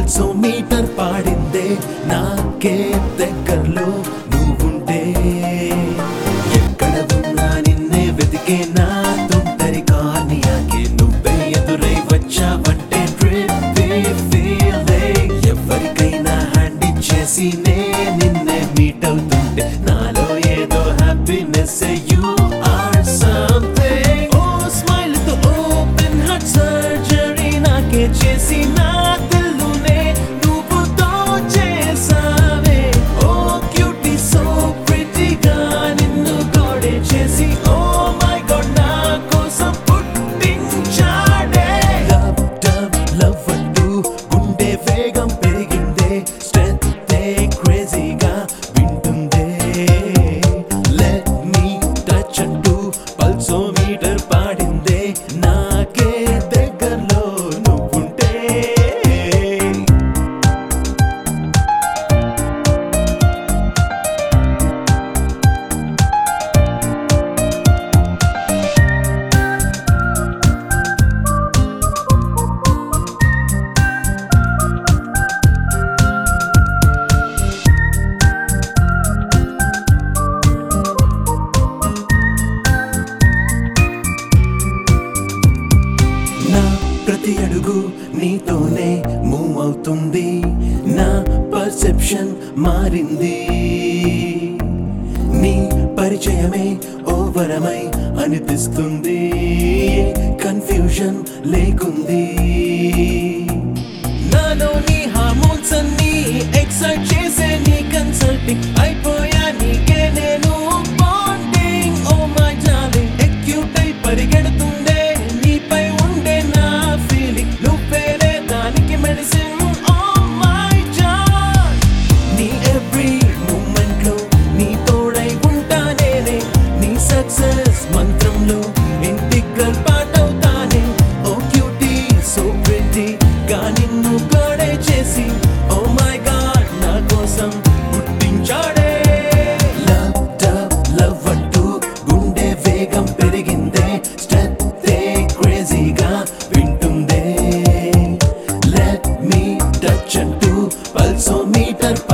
పల్సో metre పాడిందే నాకే దగ్గరలో నువ్వుంటే ఎక్కడ ఉన్నా నిన్నే వెతికే నా తుంటరి కార్నియాకే నువ్వే ఎదురై వచ్చావంటే ట్రిప్పే ఫీలే ఎవరికైనా హ్యాండ్ ఇచ్చేసి నే నిన్నే మీట్ అవుతుంటే నాలో ఏదో happiness you are something oh smile తో ఓపెన్ హార్ట్ సర్జరీ నాకే చేసి నా దిల్లునే నువ్వు చేసావే ఓ క్యూటీ సో ప్రిటీగా నిన్ను గోడే చేసి ఓ మై గాడ్ నా కోసం పుట్టించాడే లవ్ డబ్ లవ్ అంటూ గుండె వేగం పెరిగిందే స్ట్రెంత్ క్రేజీగా వింటుందే లెట్ మీ టచ్ అంటూ పల్సో మీటర్ పాడిందే నాకే దగ్గరలో నువ్వుంటే నా ప్రతి అడుగు నీతోనే మూవ్ అవుతుంది నా పర్సెప్షన్ మారింది నీ పరిచయమే ఓ వరమై అనిపిస్తుంది కన్ఫ్యూజన్ లేకుంది నాలో నీ హార్మోన్స్ అన్ని ఎక్సైట్ చేసే నీ కన్సల్టింగ్ అయిపోయా నీకే నేను bonding oh my darling acute అయి పరిగెడుతుందే నీపై ఉండే నా ఫీలింగ్ నువ్వేరే దానికి మెడిసిన్ ఓ మై జాన్ నీ ఎవ్రీ మూమెంట్ లో నీ తోడై ఉంటానేనే నీ సక్సెస్ మంత్రంలో ఇంటిగ్రల్ పార్ట్ అవుతానే ఓ క్యూటీ సో ప్రిటీ గా నిన్ను గోడే చేసి ఓ మై గాడ్ నా కోసం పుట్టించాడే లవ్ డబ్ లవ్ అంటూ గుండె వేగం పెరిగిందే స్టెప్ క్రేజీగా వింటుందే లెట్ మీ టచ్ అంటూ పల్సో మీటర్